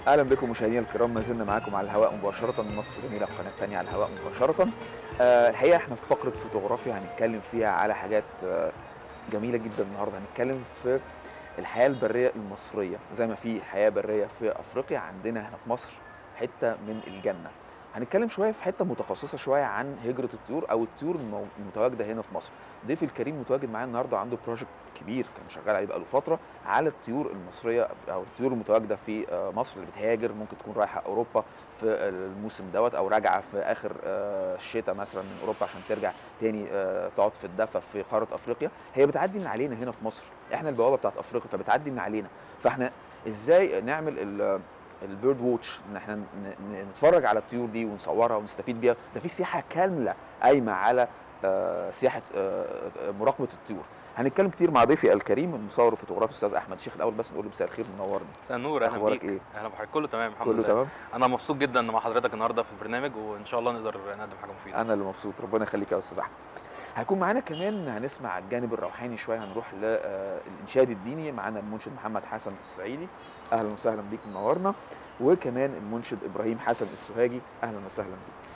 اهلا بكم مشاهدينا الكرام ما زلنا معاكم على الهواء مباشره من مصر جميله القناه الثانيه على الهواء مباشره آه الحقيقه احنا في فقره فوتوغرافيا هنتكلم فيها على حاجات آه جميله جدا النهارده هنتكلم في الحياه البريه المصريه زي ما في حياه بريه في افريقيا عندنا هنا في مصر حته من الجنه هنتكلم شويه في حته متخصصه شويه عن هجره الطيور او الطيور المو- المتواجده هنا في مصر ضيفي الكريم متواجد معايا النهارده عنده بروجكت كبير كان شغال عليه بقاله فتره على الطيور المصريه او الطيور المتواجده في آه، مصر اللي بتهاجر ممكن تكون رايحه اوروبا في الموسم دوت او راجعه في اخر آه، الشتاء مثلا من اوروبا عشان ترجع تاني آه، تقعد في الدفا في قاره افريقيا هي بتعدي من علينا هنا في مصر احنا البوابه بتاعت افريقيا فبتعدي من علينا فاحنا ازاي نعمل ال- البيرد ووتش ان احنا ن- ن- نتفرج على الطيور دي ونصورها ونستفيد بيها ده في سياحه كامله قايمه على آه، سياحه آه، آه، مراقبه الطيور هنتكلم كتير مع ضيفي الكريم المصور والفوتوغراف الاستاذ احمد شيخ الاول بس نقول له مساء الخير منورني مساء النور اهلا اخبارك بيك ايه اهلا بحضرتك كله تمام الحمد كله لله تمام انا مبسوط جدا مع حضرتك النهارده في البرنامج وان شاء الله نقدر نقدم حاجه مفيده انا اللي مبسوط ربنا يخليك يا استاذ احمد هيكون معانا كمان هنسمع الجانب الروحاني شويه هنروح للانشاد الديني معانا المنشد محمد حسن الصعيدي اهلا وسهلا بيك منورنا وكمان المنشد ابراهيم حسن السوهاجي اهلا وسهلا بيك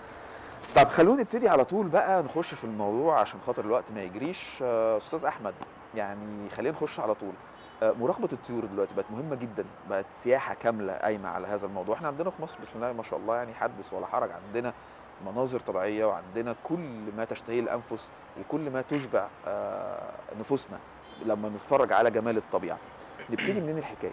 طب خلونا نبتدي على طول بقى نخش في الموضوع عشان خاطر الوقت ما يجريش آه، استاذ احمد يعني خلينا نخش على طول آه، مراقبه الطيور دلوقتي بقت مهمه جدا بقت سياحه كامله قايمه على هذا الموضوع احنا عندنا في مصر بسم الله ما شاء الله يعني حدث ولا حرج عندنا مناظر طبيعيه وعندنا كل ما تشتهيه الانفس وكل ما تشبع آه، نفوسنا لما نتفرج على جمال الطبيعه نبتدي منين الحكايه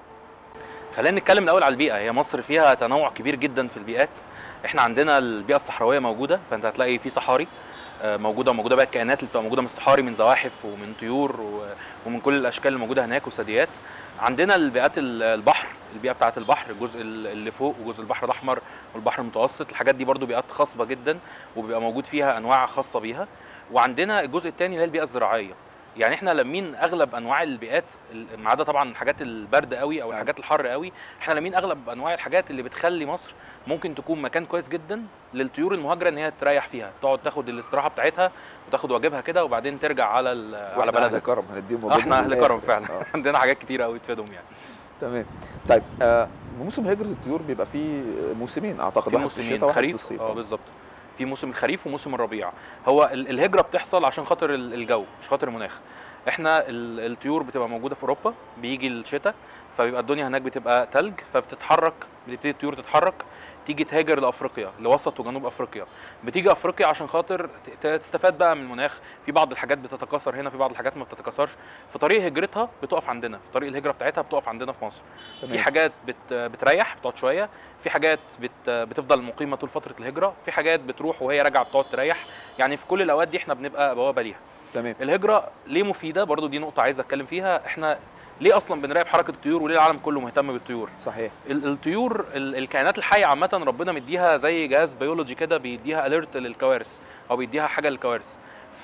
خلينا نتكلم الاول على البيئه هي مصر فيها تنوع كبير جدا في البيئات احنا عندنا البيئه الصحراويه موجوده فانت هتلاقي في صحاري آه، موجوده وموجوده بقى الكائنات اللي بتبقى موجوده من الصحاري من زواحف ومن طيور و- ومن كل الاشكال اللي موجوده هناك وثدييات عندنا البيئات ال- البحر البيئه بتاعه البحر الجزء ال- اللي فوق وجزء البحر الاحمر والبحر المتوسط الحاجات دي برضو بيئات خصبه جدا وبيبقى موجود فيها انواع خاصه بيها وعندنا الجزء الثاني اللي هي البيئه الزراعيه يعني احنا لامين اغلب انواع البيئات ال- ما عدا طبعا الحاجات البرد قوي او أيوة. الحاجات الحر قوي احنا لامين اغلب انواع الحاجات اللي بتخلي مصر ممكن تكون مكان كويس جدا للطيور المهاجره ان هي تريح فيها تقعد تاخد الاستراحه بتاعتها وتاخد واجبها كده وبعدين ترجع على ال- على وإحنا بلدها اهل كرم هنديهم آه، واجبهم احنا اهل للآخر كرم فعلا آه. عندنا حاجات كتير قوي تفيدهم يعني تمام طيب آه موسم هجره الطيور بيبقى فيه موسمين اعتقد في واحد في موسمين الشتاء وواحد في خريف الصيف اه بالظبط في موسم الخريف وموسم الربيع هو ال- الهجره بتحصل عشان خاطر ال- الجو مش خاطر المناخ احنا ال- الطيور بتبقى موجوده في اوروبا بيجي الشتاء فبيبقى الدنيا هناك بتبقى تلج فبتتحرك بتبتدي الطيور تتحرك تيجي تهاجر لافريقيا لوسط وجنوب افريقيا بتيجي افريقيا عشان خاطر ت- ت- تستفاد بقى من المناخ في بعض الحاجات بتتكاثر هنا في بعض الحاجات ما بتتكاثرش في طريق هجرتها بتقف عندنا في طريق الهجره بتاعتها بتقف عندنا في مصر في تمام. حاجات بت بتريح بتقعد شويه في حاجات بت بتفضل مقيمه طول فتره الهجره في حاجات بتروح وهي راجعه بتقعد تريح يعني في كل الاوقات دي احنا بنبقى بوابه ليها تمام الهجره ليه مفيده برضو دي نقطه عايز اتكلم فيها احنا ليه اصلا بنراقب حركه الطيور وليه العالم كله مهتم بالطيور صحيح ال- الطيور ال- الكائنات الحيه عامه ربنا مديها زي جهاز بيولوجي كده بيديها اليرت للكوارث او بيديها حاجه للكوارث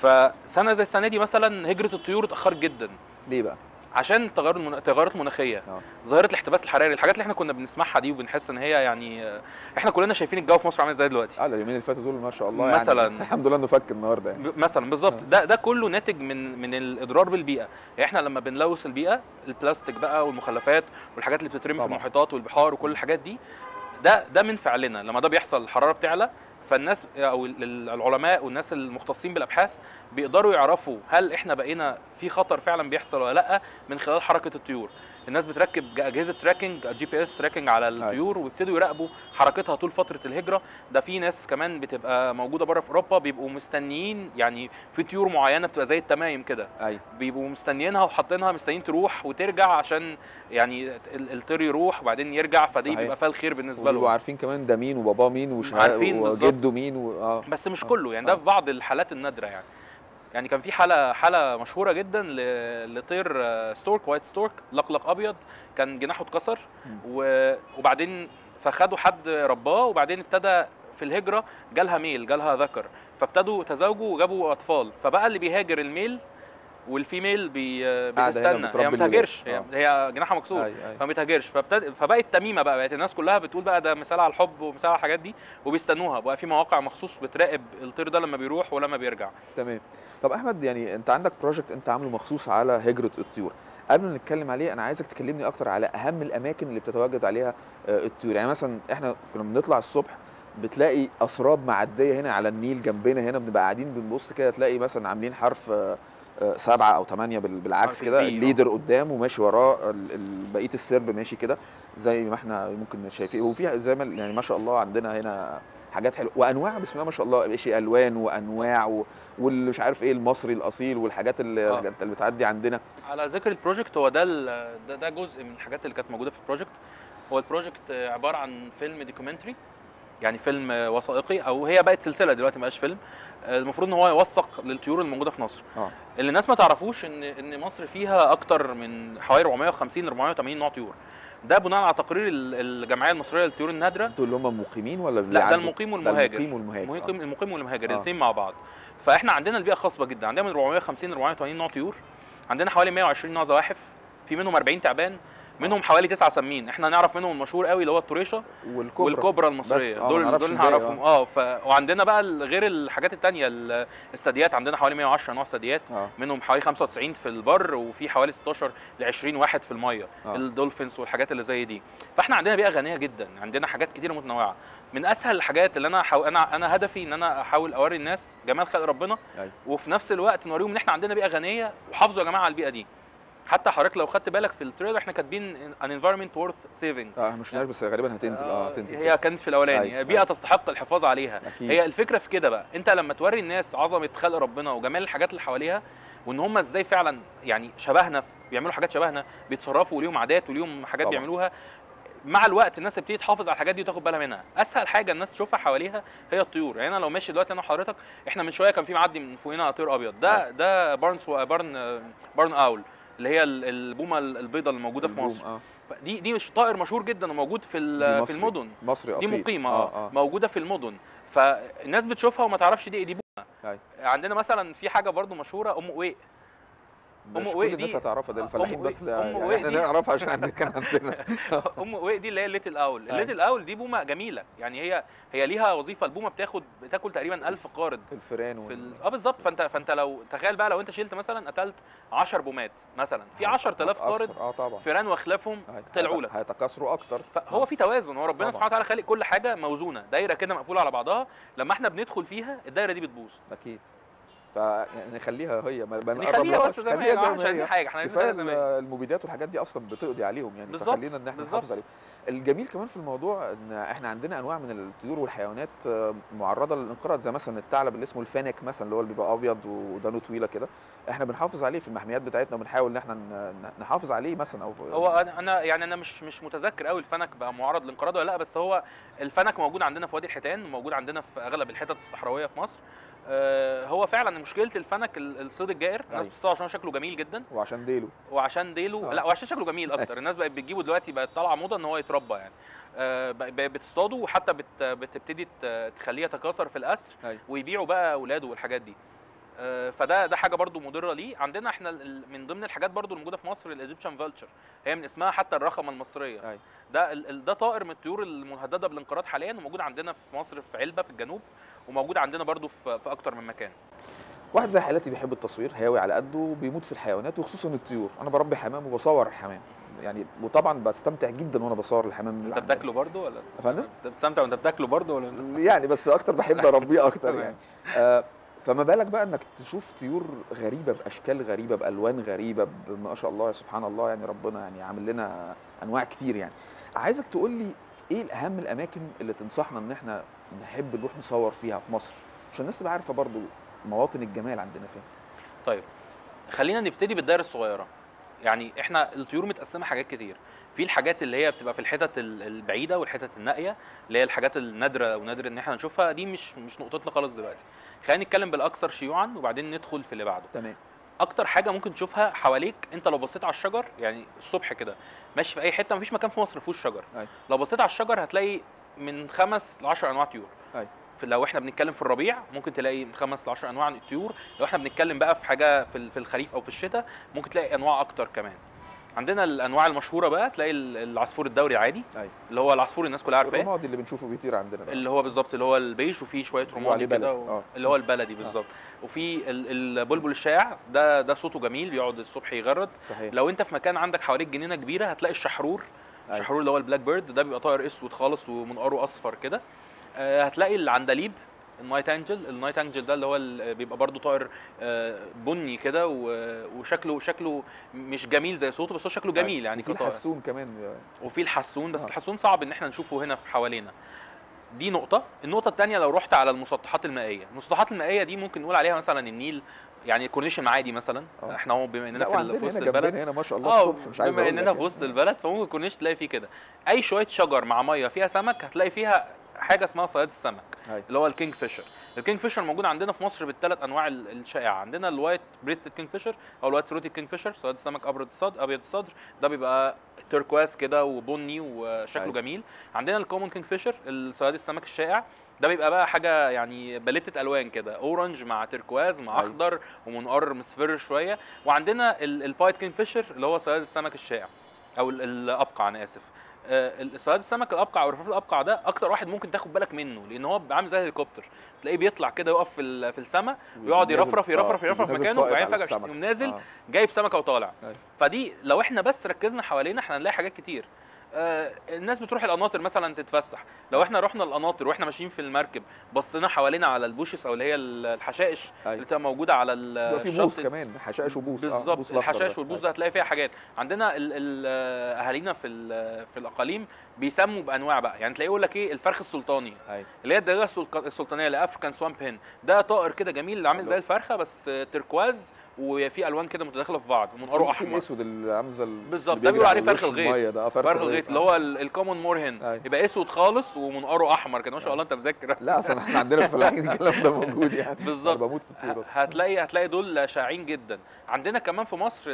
فسنه زي السنه دي مثلا هجره الطيور اتاخرت جدا ليه بقى عشان التغير المن... التغيرات المناخيه اه. ظاهره الاحتباس الحراري الحاجات اللي احنا كنا بنسمعها دي وبنحس ان هي يعني آه، احنا كلنا شايفين الجو في مصر عامل ازاي دلوقتي اه لا، اليومين اللي فاتوا دول ما شاء الله يعني مثلاً. الحمد لله انه فك النهارده يعني ب- مثلا بالظبط اه. ده ده كله ناتج من من الاضرار بالبيئه يعني احنا لما بنلوث البيئه البلاستيك بقى والمخلفات والحاجات اللي بتترمي في طبعا. المحيطات والبحار وكل الحاجات دي ده ده من فعلنا لما ده بيحصل الحراره بتعلى فالناس او ال- ال- العلماء والناس المختصين بالابحاث بيقدروا يعرفوا هل احنا بقينا في خطر فعلا بيحصل ولا لا من خلال حركه الطيور الناس بتركب ج- اجهزه تراكنج جي بي اس تراكنج على الطيور ويبتدوا يراقبوا حركتها طول فتره الهجره ده في ناس كمان بتبقى موجوده بره في اوروبا بيبقوا مستنيين يعني في طيور معينه بتبقى زي التمايم كده ايوه بيبقوا مستنيينها وحاطينها مستنيين تروح وترجع عشان يعني ال- الطير يروح وبعدين يرجع فدي صحيح. بيبقى فيها الخير بالنسبه وبيبقوا لهم عارفين كمان ده مين وباباه مين وش عارفين بالظبط. وجده مين و... اه بس مش آه. كله يعني ده آه. في بعض الحالات النادره يعني يعني كان في حاله حاله مشهوره جدا ل- لطير آه، ستورك وايت ستورك لقلق ابيض كان جناحه اتكسر مم. و- وبعدين فخدوا حد رباه وبعدين ابتدى في الهجره جالها ميل جالها ذكر فابتدوا تزاوجوا وجابوا اطفال فبقى اللي بيهاجر الميل والفيميل بي قاعدة هنا بتستنى هي بتربي ما بتهاجرش الولاد. هي, هي جناحها مكسور ايوه ايوه فما بتهاجرش فابتد... فبقت تميمه بقى بقت الناس كلها بتقول بقى ده مثال على الحب ومثال على الحاجات دي وبيستنوها بقى في مواقع مخصوص بتراقب الطير ده لما بيروح ولما بيرجع تمام طب احمد يعني انت عندك بروجكت انت عامله مخصوص على هجره الطيور قبل ما نتكلم عليه انا عايزك تكلمني اكتر على اهم الاماكن اللي بتتواجد عليها آه، الطيور يعني مثلا احنا كنا بنطلع الصبح بتلاقي اسراب معديه هنا على النيل جنبنا هنا بنبقى قاعدين بنبص كده تلاقي مثلا عاملين حرف آه، آه، سبعة او ثمانية بالعكس حرف كده البي، آه. الليدر قدام وماشي وراه ال- ال- بقيه السرب ماشي كده زي ما احنا ممكن شايفين وفيها زي ما يعني ما شاء الله عندنا هنا حاجات حلوه وانواع بسم الله ما شاء الله شيء الوان وانواع و... واللي مش عارف ايه المصري الاصيل والحاجات اللي, آه. الحاجات اللي بتعدي عندنا على ذكر البروجكت هو ده ال- ده, ده جزء من الحاجات اللي كانت موجوده في البروجكت هو البروجكت عباره عن فيلم دوكيومنتري يعني فيلم وثائقي او هي بقت سلسله دلوقتي ما بقاش فيلم المفروض ان هو يوثق للطيور الموجوده في مصر اه اللي الناس ما تعرفوش ان ان مصر فيها اكتر من حوالي 450 ل 480 نوع طيور ده بناء على تقرير ال- الجمعيه المصريه للطيور النادره دول اللي هم مقيمين ولا اللي لا ده عندهم- المقيم ده والمهاجر المقيم والمهاجر المقيم المقيم والمهاجر آه. الاثنين مع بعض فاحنا عندنا البيئه خصبه جدا عندنا من 450 ل 480 نوع طيور عندنا حوالي 120 نوع زواحف في منهم 40 تعبان منهم حوالي تسعة سمين احنا نعرف منهم المشهور قوي اللي هو الطريشه آه. والكوبرا والكوبرا المصريه بس، آه، ما دول نعرفش دول الباقي، نعرفهم اه ف... وعندنا بقى ال- غير الحاجات التانية ال- الثدييات عندنا حوالي 110 نوع ثدييات اه منهم حوالي 95 في البر وفي حوالي 16 ل 20 واحد في الميه آه. الدولفينز والحاجات اللي زي دي فاحنا عندنا بيئه غنيه جدا عندنا حاجات كتيره متنوعه من اسهل الحاجات اللي انا حاول انا انا هدفي ان انا احاول اوري الناس جمال خلق ربنا أيوة. وفي نفس الوقت نوريهم ان احنا عندنا بيئه غنيه وحافظوا يا جماعه على البيئه دي حتى حضرتك لو خدت بالك في التريلر احنا كاتبين an environment worth saving اه مش عارف بس غالبا هتنزل اه هتنزل هي كانت في الاولاني أيوة، بيئه أيوة. تستحق الحفاظ عليها اكيد هي الفكره في كده بقى انت لما توري الناس عظمه خلق ربنا وجمال الحاجات اللي حواليها وان هم ازاي فعلا يعني شبهنا بيعملوا حاجات شبهنا بيتصرفوا وليهم عادات وليهم حاجات طبعا. بيعملوها مع الوقت الناس تبتدي تحافظ على الحاجات دي وتاخد بالها منها اسهل حاجه الناس تشوفها حواليها هي الطيور يعني انا لو ماشي دلوقتي انا وحضرتك احنا من شويه كان في معدي من فوقنا طير ابيض ده ده بارنس بارن بارن اول اللي هي ال- البومه البيضاء اللي موجوده في البوم، مصر اه دي دي مش طائر مشهور جدا وموجود في دي ال- في مصري. المدن مصري دي اصيل مقيمه اه اه اه موجوده في المدن فالناس بتشوفها وما تعرفش دي دي بومه أيوة. عندنا مثلا في حاجه برضو مشهوره ام قويق مش أم كل قويق الناس دي- هتعرفها ده آه، الفلاحين أم بس قويق- لا أم يعني قويق احنا دي- نعرفها عشان عندنا كان عندنا ام قويق دي اللي هي الليتل اول أيوة. الليتل اول دي بومه جميله يعني هي هي ليها وظيفه البومه بتاخد بتاكل تقريبا 1000 قارد الفيران في وال... ال... اه بالظبط فانت فانت لو تخيل بقى لو انت شلت مثلا قتلت 10 بومات مثلا في 10000 قارد هتأثر. اه طبعا فيران واخلافهم هي- طلعوا لك هيتكاثروا اكتر فهو في توازن هو ربنا طبعا. سبحانه وتعالى خالق كل حاجه موزونه دايره كده مقفوله على بعضها لما احنا بندخل فيها الدايره دي بتبوظ اكيد فنخليها هي ما ما نخليها نقربلهاش، بس زي ما هي خليها احنا مش عايزين حاجه احنا عايزين كفايه زي ما هي. المبيدات والحاجات دي اصلا بتقضي عليهم يعني بالظبط، فخلينا ان احنا بالظبط. نحافظ عليهم الجميل كمان في الموضوع ان احنا عندنا انواع من الطيور والحيوانات آه، معرضه للانقراض زي مثلا الثعلب اللي اسمه الفانك مثلا اللي هو اللي بيبقى ابيض ودانه طويله كده احنا بنحافظ عليه في المحميات بتاعتنا وبنحاول ان احنا ن- نحافظ عليه مثلا او هو انا انا يعني انا مش مش متذكر قوي الفنك بقى معرض للانقراض ولا لا بس هو الفنك موجود عندنا في وادي الحيتان وموجود عندنا في اغلب الحتت الصحراويه في مصر آه، هو فعلا مشكله الفنك ال- الصيد الجائر الناس أيوة. بتصطاد عشان شكله جميل جدا وعشان ديله وعشان ديله آه. لا وعشان شكله جميل اكتر الناس بقت بتجيبه دلوقتي بقت طالعه موضه ان هو يتربى يعني آه، بق- بقت بتصطاده وحتى بت بتبتدي ت- تخليه يتكاثر في الاسر أيوة. ويبيعوا بقى اولاده والحاجات دي آه، فده ده حاجه برضو مضره ليه عندنا احنا ال- ال- من ضمن الحاجات برضو الموجوده في مصر الايجيبشن فالتشر هي من اسمها حتى الرخمه المصريه أيوة. ده ال- ال- ده طائر من الطيور المهدده بالانقراض حاليا وموجود عندنا في مصر في علبه في الجنوب وموجود عندنا برضو في, في اكتر من مكان واحد زي حالاتي بيحب التصوير هاوي على قده وبيموت في الحيوانات وخصوصا الطيور انا بربي حمام وبصور الحمام يعني وطبعا بستمتع جدا وانا بصور الحمام اللي انت عندنا. بتاكله برضو ولا يا فندم؟ انت بتستمتع وانت بتاكله برضو ولا يعني بس اكتر بحب اربيه اكتر تمام. يعني آه فما بالك بقى انك تشوف طيور غريبه باشكال غريبه بالوان غريبه ب- ما شاء الله يا سبحان الله يعني ربنا يعني عامل لنا انواع كتير يعني عايزك تقول لي ايه الاهم الاماكن اللي تنصحنا ان احنا نحب نروح نصور فيها في مصر عشان الناس تبقى عارفه برضو مواطن الجمال عندنا فين طيب خلينا نبتدي بالدائره الصغيره يعني احنا الطيور متقسمه حاجات كتير في الحاجات اللي هي بتبقى في الحتت ال- البعيده والحتت النائيه اللي هي الحاجات النادره ونادر ان احنا نشوفها دي مش مش نقطتنا خالص دلوقتي خلينا نتكلم بالاكثر شيوعا وبعدين ندخل في اللي بعده تمام اكتر حاجه ممكن تشوفها حواليك انت لو بصيت على الشجر يعني الصبح كده ماشي في اي حته مفيش مكان في مصر ما فيهوش شجر أيوة. لو بصيت على الشجر هتلاقي من خمس ل 10 انواع طيور أيوة. في لو احنا بنتكلم في الربيع ممكن تلاقي من خمس ل 10 انواع من الطيور لو احنا بنتكلم بقى في حاجه في ال- في الخريف او في الشتاء ممكن تلاقي انواع اكتر كمان عندنا الانواع المشهوره بقى تلاقي ال- العصفور الدوري العادي أيوة. اللي هو العصفور الناس كلها عارفاه الرمادي اللي بنشوفه بيطير عندنا ده. اللي هو بالظبط اللي هو البيج وفيه شويه بيقولوا عليه رمادي كده بلدي. و... آه. اللي هو البلدي بالظبط وفي ال- البلبل الشائع ده ده صوته جميل بيقعد الصبح يغرد صحيح لو انت في مكان عندك حواليك جنينه كبيره هتلاقي الشحرور أيوة. الشحرور اللي هو البلاك بيرد ده بيبقى طائر اسود خالص ومنقاره اصفر كده آه، هتلاقي العندليب النايت انجل النايت انجل ده اللي هو ال- بيبقى برضو طائر آه، بني كده و- وشكله شكله مش جميل زي صوته بس هو شكله جميل يعني في كطائر الحسون كمان وفي الحسون بس آه. الحسون صعب ان احنا نشوفه هنا في حوالينا دي نقطة، النقطة الثانية لو رحت على المسطحات المائية، المسطحات المائية دي ممكن نقول عليها مثلا النيل يعني الكورنيش المعادي مثلا آه. احنا اهو بما اننا لا في, ال- وعندنا في وسط هنا البلد جنبنا هنا ما شاء الله اه الصبح مش عايز بما اقول اننا لك في وسط يعني. البلد فممكن الكورنيش تلاقي فيه كده اي شويه شجر مع ميه فيها سمك هتلاقي فيها حاجه اسمها صياد السمك أيوة. اللي هو الكينج فيشر الكينج فيشر موجود عندنا في مصر بالثلاث انواع ال- الشائعه عندنا الوايت بريستد كينج فيشر او الوايت ثروتي كينج فيشر صياد السمك ابيض الصدر ابيض الصدر ده بيبقى تركواز كده وبني وشكله أيوة. جميل عندنا الكومون كينج فيشر صياد السمك الشائع ده بيبقى بقى حاجه يعني باليتة الوان كده اورنج مع تركواز مع أيوة. اخضر ومنقر مصفر شويه وعندنا ال- البايت كينج فيشر اللي هو صياد السمك الشائع او ال- الابقع انا اسف آه، ال- صياد السمك الابقع او رفراف الابقع ده اكتر واحد ممكن تاخد بالك منه لان هو بيبقى عامل زي الهليكوبتر تلاقيه بيطلع كده يقف في ال- في السماء ويقعد نازل- يرفرف يرفرف آه، يرفرف نازل مكانه ساقط وبعدين على فجاه السمك. يقوم نازل آه. جايب سمكه وطالع أيوة. فدي لو احنا بس ركزنا حوالينا احنا هنلاقي حاجات كتير آه الناس بتروح القناطر مثلا تتفسح لو احنا رحنا القناطر واحنا ماشيين في المركب بصينا حوالينا على البوشس او اللي هي ال- الحشائش اللي أيوة. بتبقى موجوده على ال- بيبقى في الشط بوص كمان حشائش وبوص آه، بوص بالظبط الأخضر الحشائش ده. والبوص أيوة. ده هتلاقي فيها حاجات عندنا ال ال اهالينا في ال- في الاقاليم بيسموا بانواع بقى يعني تلاقيه يقول لك ايه الفرخ السلطاني أيوة. اللي هي الدجاجه السلق- السلطانيه اللي افريكان سوامب هين ده طائر كده جميل اللي عامل زي الفرخه بس آه، تركواز وفي الوان كده متداخله في بعض منقاره في احمر الاسود اللي عامل زي ال- بالظبط، اللي ده بيقولوا بيجري عليه فرخ وش الغيط. المية ده آه، فرخ الغيط اللي آه. هو ال- الكومون مورهن أيوة. يبقى اسود خالص ومنقاره احمر كده ما شاء الله انت مذاكر لا اصلا احنا عندنا في الفلاحين الكلام ده موجود يعني بالظبط. أنا بموت في الطيور اصلا هتلاقي هتلاقي دول شائعين جدا عندنا كمان في مصر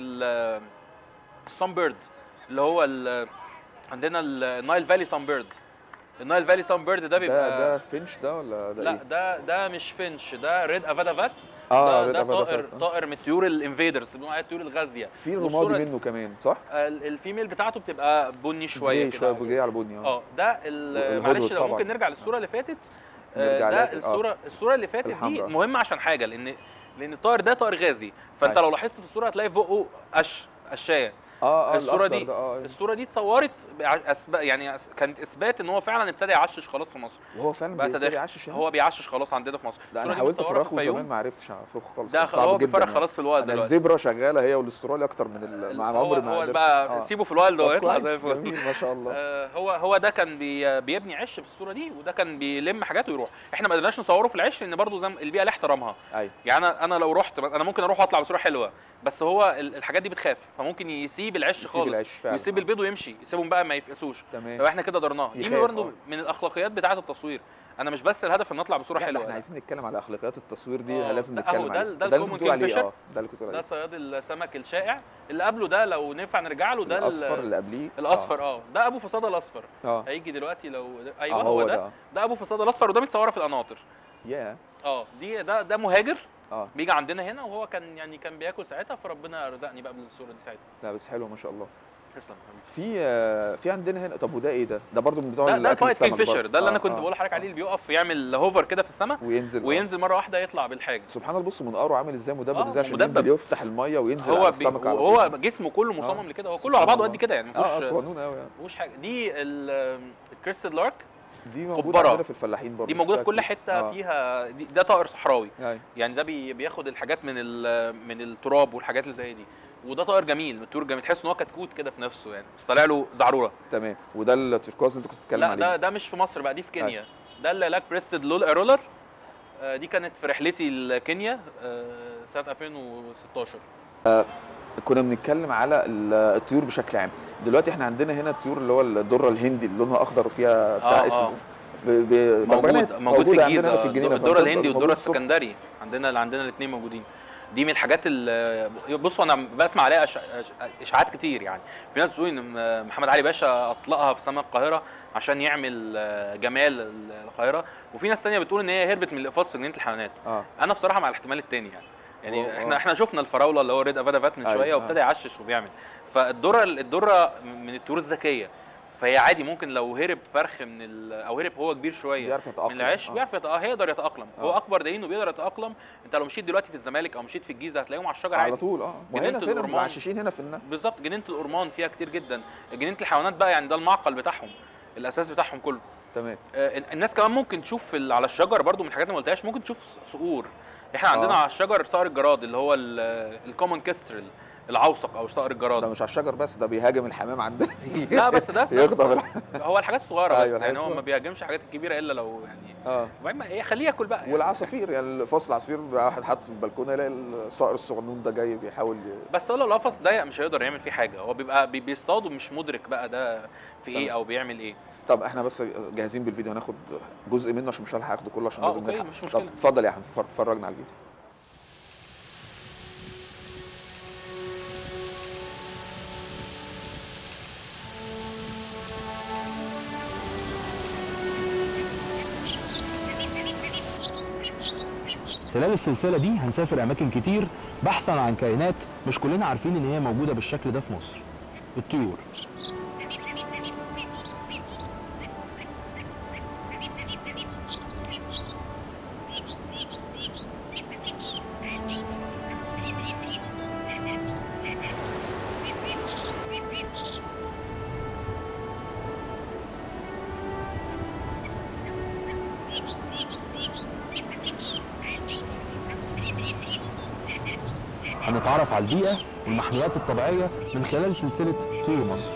السان بيرد اللي هو ال- عندنا النايل فالي سان بيرد النايل فالي سان بيرد ده بيبقى ده ده فينش ده ولا ده لا ايه؟ ده ده مش فينش ده ريد افادافات اه ده, ريد ده أبدا طائر فات، آه. طائر من الطيور الانفيدرز بنقول عليها الطيور الغازيه في والصورة رمادي دي- منه كمان صح؟ ال- الفيميل بتاعته بتبقى بني شويه جراي شويه كده جاي على بني اه اه ده ال- والهدهد معلش لو طبعاً. ممكن نرجع للصوره اللي فاتت آه، نرجع ده لها كده. آه. الصوره الصوره اللي فاتت دي الحمراء. مهمه عشان حاجه لان لان الطائر ده طائر غازي فانت أيوة. لو لاحظت في الصوره هتلاقي في بقه قش قشايه اه اه الصورة الأخضر دي- ده اه الصوره دي اتصورت بع- أسب... يعني أس- كانت اثبات ان هو فعلا ابتدى يعشش خلاص في مصر وهو فعلا بقى بيبتدي تداخل. يعشش هنا؟ هو بيعشش خلاص عندنا في مصر لا انا الصورة دي حاولت متصورة في افرخه الفيوم. زمان ما عرفتش افرخه خالص ده كان خلاص هو صعب جدا بيفرخ يعني. خلاص في الوقت انا دلوقتي الزبرة شغالة هي والاسترالي اكتر من ال... مع هو عمري ما هو قدرت. بقى آه. سيبه في الوالد طب وهيطلع كويس، زي الفل جميل ما شاء الله آه، هو هو ده كان بي بيبني عش في الصوره دي وده كان بيلم حاجات ويروح احنا ما قدرناش نصوره في العش لان برضه زي ما- البيئه لها احترامها ايوه يعني انا انا لو رحت انا ممكن اروح واطلع بصوره حلوه بس هو ال- الحاجات دي بتخاف فممكن يسيب العش يسيب خالص العيش فعلا ويسيب آه. البيض ويمشي يسيبهم بقى ما يفقسوش تمام لو احنا كده قدرناها دي يخاف، برضه آه. من الاخلاقيات بتاعه التصوير انا مش بس الهدف ان اطلع بصوره لا، ده حلوه احنا لا. عايزين نتكلم على اخلاقيات التصوير دي آه، لازم لا، نتكلم أهو ده- عليه ده اللي انت الكومون بتقول عليه كينج اه ده اللي كنت بتقول ده عليه صياد السمك الشائع اللي قبله ده لو ننفع نرجع له ده ال- الاصفر اللي قبليه الاصفر اه ده ابو فصاده الاصفر اه هيجي دلوقتي لو اه ايوه آه، هو ده ده ده ابو فصاده الاصفر وده متصوره في القناطر يا اه دي ده ده مهاجر اه بيجي عندنا هنا وهو كان يعني كان بياكل ساعتها فربنا رزقني بقى بالصوره دي ساعتها لا بس حلو ما شاء الله تسلم يا حبيبي. في آه، في عندنا هنا طب وده ايه ده؟ ده برضو من بتوع ده ده الاكل البايت كينج السمك فيشر برضو. ده اللي انا آه، كنت آه، بقول لحضرتك آه. عليه اللي بيقف يعمل هوفر كده في السماء وينزل آه. وينزل مره واحده يطلع بالحاجه سبحان الله بص منقاره عامل ازاي مدبب آه، ازاي عشان مدبب. ينزل يفتح الميه وينزل هو على بي السمك على وهو طول. جسمه كله آه. مصمم لكده هو كله سبحان على بعضه الله. قد كده يعني اه اه مفيهوش صغنون قوي يعني مفيهوش حاجه دي الكريستد لارك دي موجوده كبرة. عندنا في الفلاحين برضو دي موجوده في شفتها كل كتير. حته آه. فيها دي ده طائر صحراوي أيوة. يعني ده بي بياخد الحاجات من ال- من التراب والحاجات اللي زي دي وده طائر جميل الطيور جميل تحس ان هو كتكوت كده في نفسه يعني بس طالع له زعروره تمام وده التركواز اللي انت كنت بتتكلم لا عليه ده ده مش في مصر بقى دي في كينيا ده اللاك بريستد لول رولر آه، دي كانت في رحلتي لكينيا آه، سنه 2016 كنا بنتكلم على ال- الطيور بشكل عام دلوقتي احنا عندنا هنا الطيور اللي هو الدره الهندي اللي لونها اخضر وفيها بتاع آه، اسود آه. ب... ب... موجود بربنات موجود في موجودة الجيزه عندنا في الجنينه الدوره فبتفضل الهندي موجود والدوره الصبح. السكندري عندنا عندنا الاثنين موجودين دي من الحاجات اللي بصوا انا بسمع عليها أش- أش- اشاعات كتير يعني في ناس بتقول ان محمد علي باشا اطلقها في سماء القاهره عشان يعمل آه، جمال القاهره وفي ناس تانية بتقول ان هي هربت من القفاص في جنينه الحيوانات اه انا بصراحه مع الاحتمال التاني يعني يعني و- احنا آه. احنا شفنا الفراوله اللي هو ريد افادا فات من أيوة، شويه آه. وابتدى يعشش وبيعمل فالذره الذره من الطيور الذكيه فهي عادي ممكن لو هرب فرخ من ال... او هرب هو كبير شويه بيعرف يتاقلم من العيش آه. بيعرف يتأ... هيقدر يتاقلم هو آه. اكبر دليل انه بيقدر يتاقلم انت لو مشيت دلوقتي في الزمالك او مشيت في الجيزه هتلاقيهم على الشجر على عادي طول اه جنينة وهنا فين الأورمان. معششين هنا في النا بالظبط جنينه الأورمان فيها كتير جدا جنينه الحيوانات بقى يعني ده المعقل بتاعهم الاساس بتاعهم كله تمام آه، الناس كمان ممكن تشوف في ال- على الشجر برضو من الحاجات اللي ما قلتهاش ممكن تشوف صقور احنا عندنا آه. على الشجر صقر الجراد اللي هو الكومن كيسترل العوصق او صقر ده الجراد مش على الشجر بس ده بيهاجم الحمام عندنا لا بس ده يخطف الح- هو الحاجات الصغيره بس أيوة، الحاجات يعني هو ما الصغيرة. بيهاجمش الحاجات الكبيره الا لو يعني اه المهم ايه خليه ياكل بقى يعني. والعصافير يعني فصل العصافير بيبقى واحد حاطط في البلكونه يلاقي الصقر الصغنون ده جاي بيحاول ي- بس هو لو القفص ضيق مش هيقدر يعمل فيه حاجه هو بيبقى بي- بيصطاد ومش مدرك بقى ده في ايه تمام. او بيعمل ايه طب احنا بس جاهزين بالفيديو هناخد جزء منه عشان مش هنلحق اخده كله عشان آه، لازم أوكي، نلحق مش طب مشكلة. اتفضل يا احمد فر- فرجنا على الفيديو خلال السلسلة دي هنسافر أماكن كتير بحثا عن كائنات مش كلنا عارفين إن هي موجودة بالشكل ده في مصر الطيور هنتعرف على البيئة والمحميات الطبيعية من خلال سلسلة طيور مصر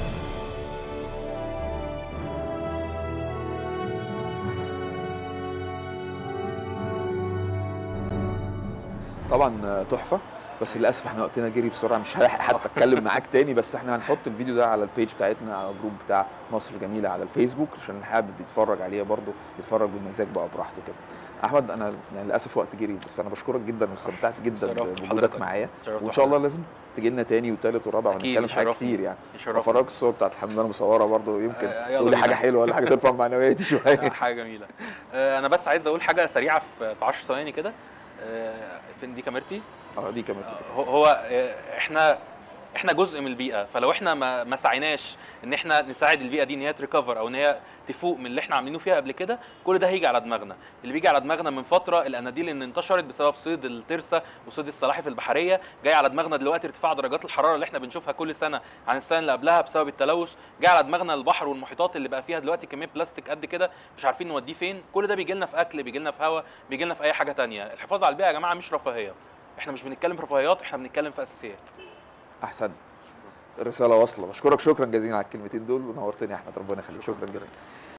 طبعا تحفه بس للاسف احنا وقتنا جري بسرعه مش هلحق حتى اتكلم معاك تاني بس احنا هنحط الفيديو ده على البيج بتاعتنا على الجروب بتاع مصر جميله على الفيسبوك عشان اللي حابب يتفرج عليها برضه يتفرج بمزاج بقى براحته كده احمد انا يعني للاسف وقت جري بس انا بشكرك جدا واستمتعت جدا شرفت بوجودك بحضرتك. معايا شرفت وان شاء الله بحضرتك. لازم تجي لنا تاني وتالت ورابع أكيد، ونتكلم في حاجات يشرفني. كتير يعني يشرفني. افرجك الصور بتاعت الحمد لله مصوره برضه يمكن آه، يلا تقول لي حاجه بينا. حلوه ولا حاجه ترفع معنوياتي شويه حاجه جميله آه، انا بس عايز اقول حاجه سريعه في في 10 ثواني كده آه، فين دي كاميرتي اه دي كمان هو- هو آه، احنا احنا جزء من البيئه فلو احنا ما ما سعيناش ان احنا نساعد البيئه دي ان هي تريكفر او ان هي تفوق من اللي احنا عاملينه فيها قبل كده كل ده هيجي على دماغنا اللي بيجي على دماغنا من فتره الاناديل اللي انتشرت بسبب صيد الترسه وصيد السلاحف البحريه جاي على دماغنا دلوقتي ارتفاع درجات الحراره اللي احنا بنشوفها كل سنه عن السنه اللي قبلها بسبب التلوث جاي على دماغنا البحر والمحيطات اللي بقى فيها دلوقتي كميه بلاستيك قد كده مش عارفين نوديه فين كل ده بيجي لنا في اكل بيجي لنا في هواء بيجي لنا في اي حاجه تانية الحفاظ على البيئه يا جماعه مش رفاهيه احنا مش بنتكلم في رفاهيات احنا بنتكلم في اساسيات احسن الرساله واصله بشكرك شكرا جزيلا على الكلمتين دول ونورتني يا احمد ربنا يخليك شكرا جزيلا